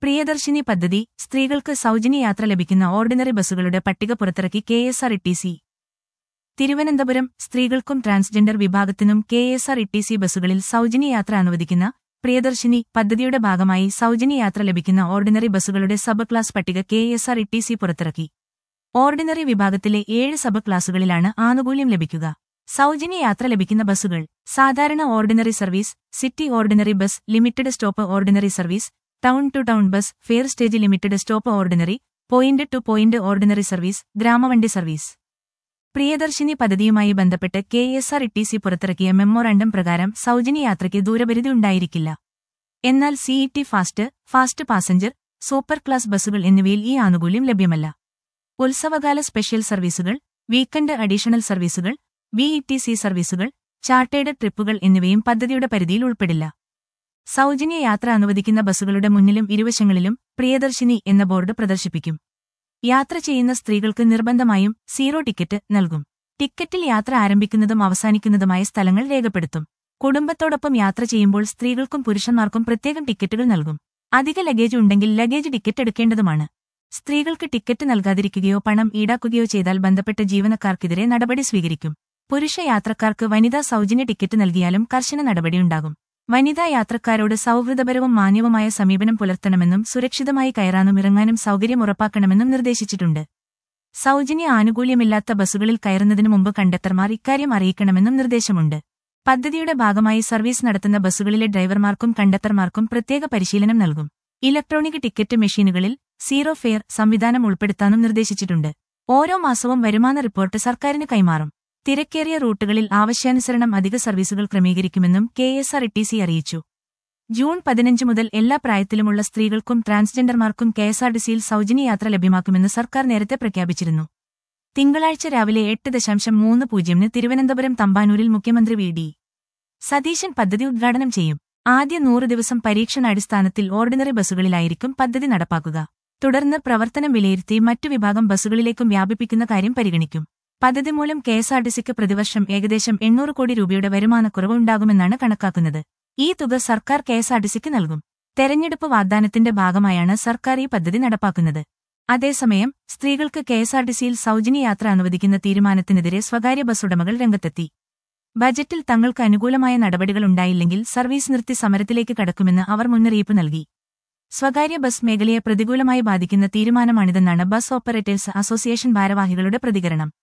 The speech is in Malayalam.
പ്രിയദർശിനി പദ്ധതി സ്ത്രീകൾക്ക് സൗജന്യ യാത്ര ലഭിക്കുന്ന ഓർഡിനറി ബസ്സുകളുടെ പട്ടിക പുറത്തിറക്കി K S R E Thiruvananthapuram സ്ത്രീകൾക്കും ട്രാൻസ്ജെൻഡർ വിഭാഗത്തിനും കെ എസ് ആർ ഇ ബസ്സുകളിൽ സൗജന്യ യാത്ര അനുവദിക്കുന്ന പ്രിയദർശിനി പദ്ധതിയുടെ ഭാഗമായി സൗജന്യ യാത്ര ലഭിക്കുന്ന ഓർഡിനറി ബസ്സുകളുടെ സബ് ക്ലാസ് പട്ടിക കെ എസ് ആർ ഇ പുറത്തിറക്കി ഓർഡിനറി വിഭാഗത്തിലെ ഏഴ് സബ് ക്ലാസുകളിലാണ് ആനുകൂല്യം ലഭിക്കുക സൗജന്യ യാത്ര ലഭിക്കുന്ന ബസ്സുകൾ സാധാരണ ordinary service city ordinary bus limited stop ordinary service town to town bus fare stage limited stop ordinary point to point ordinary service ഗ്രാമവണ്ടി സർവീസ് പ്രിയദർശിനി പദ്ധതിയുമായി ബന്ധപ്പെട്ട് കെ എസ് ആർ ഇ പുറത്തിറക്കിയ മെമ്മോറാണ്ടം പ്രകാരം സൗജന്യ യാത്രയ്ക്ക് ദൂരപരിധി ഉണ്ടായിരിക്കില്ല എന്നാൽ സിഇടി fast fast passenger super class ബസ്സുകൾ എന്നിവയിൽ ഈ ആനുകൂല്യം ലഭ്യമല്ല ഉത്സവകാല സ്പെഷ്യൽ സർവീസുകൾ വീക്കെൻഡ് അഡീഷണൽ സർവീസുകൾ വിഇടിസി സർവീസുകൾ ചാർട്ടേഡ് ട്രിപ്പുകൾ എന്നിവയും പദ്ധതിയുടെ പരിധിയിൽ ഉൾപ്പെടില്ല സൗജന്യ യാത്ര അനുവദിക്കുന്ന ബസ്സുകളുടെ മുന്നിലും ഇരുവശങ്ങളിലും പ്രിയദർശിനി എന്ന ബോർഡ് പ്രദർശിപ്പിക്കും യാത്ര ചെയ്യുന്ന സ്ത്രീകൾക്ക് നിർബന്ധമായും സീറോ ടിക്കറ്റ് നൽകും ടിക്കറ്റിൽ യാത്ര ആരംഭിക്കുന്നതും അവസാനിക്കുന്നതുമായ സ്ഥലങ്ങൾ രേഖപ്പെടുത്തും കുടുംബത്തോടൊപ്പം യാത്ര ചെയ്യുമ്പോൾ സ്ത്രീകൾക്കും പുരുഷന്മാർക്കും പ്രത്യേകം ടിക്കറ്റുകൾ നൽകും അധിക ലഗേജ് ഉണ്ടെങ്കിൽ ലഗേജ് ടിക്കറ്റ് എടുക്കേണ്ടതുമാണ് സ്ത്രീകൾക്ക് ടിക്കറ്റ് നൽകാതിരിക്കുകയോ പണം ഈടാക്കുകയോ ചെയ്താൽ ബന്ധപ്പെട്ട ജീവനക്കാർക്കെതിരെ നടപടി സ്വീകരിക്കും പുരുഷ യാത്രക്കാർക്ക് വനിതാ സൗജന്യ ടിക്കറ്റ് നൽകിയാലും കർശന നടപടിയുണ്ടാകും വനിതാ യാത്രക്കാരോട് സൗഹൃദപരവും മാന്യവുമായ സമീപനം പുലർത്തണമെന്നും സുരക്ഷിതമായി കയറാനും ഇറങ്ങാനും സൗകര്യം ഉറപ്പാക്കണമെന്നും നിർദ്ദേശിച്ചിട്ടുണ്ട് സൗജന്യ ആനുകൂല്യമില്ലാത്ത ബസ്സുകളിൽ കയറുന്നതിനു മുമ്പ് കണ്ടക്ടർമാർ ഇക്കാര്യം അറിയിക്കണമെന്നും നിർദ്ദേശമുണ്ട് പദ്ധതിയുടെ ഭാഗമായി സർവീസ് നടത്തുന്ന ബസ്സുകളിലെ ഡ്രൈവർമാർക്കും കണ്ടക്ടർമാർക്കും പ്രത്യേക പരിശീലനം നൽകും ഇലക്ട്രോണിക് ടിക്കറ്റ് മെഷീനുകളിൽ സീറോ ഫെയർ സംവിധാനം ഉൾപ്പെടുത്താനും നിർദ്ദേശിച്ചിട്ടുണ്ട് ഓരോ മാസവും വരുമാന റിപ്പോർട്ട് സർക്കാരിന് കൈമാറും തിരക്കേറിയ റൂട്ടുകളിൽ ആവശ്യാനുസരണം അധിക സർവീസുകൾ ക്രമീകരിക്കുമെന്നും K S R T C അറിയിച്ചു ജൂൺ പതിനഞ്ച് മുതൽ എല്ലാ പ്രായത്തിലുമുള്ള സ്ത്രീകൾക്കും ട്രാൻസ്ജെൻഡർമാർക്കും കെഎസ്ആർടിസിയിൽ സൗജന്യ യാത്ര ലഭ്യമാക്കുമെന്ന് സർക്കാർ നേരത്തെ പ്രഖ്യാപിച്ചിരുന്നു തിങ്കളാഴ്ച രാവിലെ എട്ട് ദശാംശം മൂന്ന് പൂജ്യമിന് തിരുവനന്തപുരം തമ്പാനൂരിൽ മുഖ്യമന്ത്രി വി ഡി സതീശൻ പദ്ധതി ഉദ്ഘാടനം ചെയ്യും ആദ്യ നൂറ് ദിവസം പരീക്ഷണാടിസ്ഥാനത്തിൽ ഓർഡിനറി ബസ്സുകളിലായിരിക്കും പദ്ധതി നടപ്പാക്കുക തുടർന്ന് പ്രവർത്തനം വിലയിരുത്തി മറ്റു വിഭാഗം ബസ്സുകളിലേക്കും വ്യാപിപ്പിക്കുന്ന കാര്യം പരിഗണിക്കും പദ്ധതി മൂലം കെഎസ്ആർടിസിക്ക് പ്രതിവർഷം ഏകദേശം എണ്ണൂറ് കോടി രൂപയുടെ വരുമാനക്കുറവ് ഉണ്ടാകുമെന്നാണ് കണക്കാക്കുന്നത് ഈ തുക സർക്കാർ കെഎസ്ആർടിസിക്ക് നൽകും തെരഞ്ഞെടുപ്പ് വാഗ്ദാനത്തിന്റെ ഭാഗമായാണ് സർക്കാർ ഈ പദ്ധതി നടപ്പാക്കുന്നത് അതേസമയം സ്ത്രീകൾക്ക് കെഎസ്ആർടിസിയിൽ സൗജന്യ യാത്ര അനുവദിക്കുന്ന തീരുമാനത്തിനെതിരെ സ്വകാര്യ ബസ് ഉടമകൾ രംഗത്തെത്തി ബജറ്റിൽ തങ്ങൾക്ക് അനുകൂലമായ നടപടികൾ ഉണ്ടായില്ലെങ്കിൽ സർവീസ് നിർത്തി സമരത്തിലേക്ക് കടക്കുമെന്ന് അവർ മുന്നറിയിപ്പ് നൽകി സ്വകാര്യ ബസ് മേഖലയെ പ്രതികൂലമായി ബാധിക്കുന്ന തീരുമാനമാണിതെന്നാണ് ബസ് ഓപ്പറേറ്റേഴ്സ് അസോസിയേഷൻ ഭാരവാഹികളുടെ പ്രതികരണം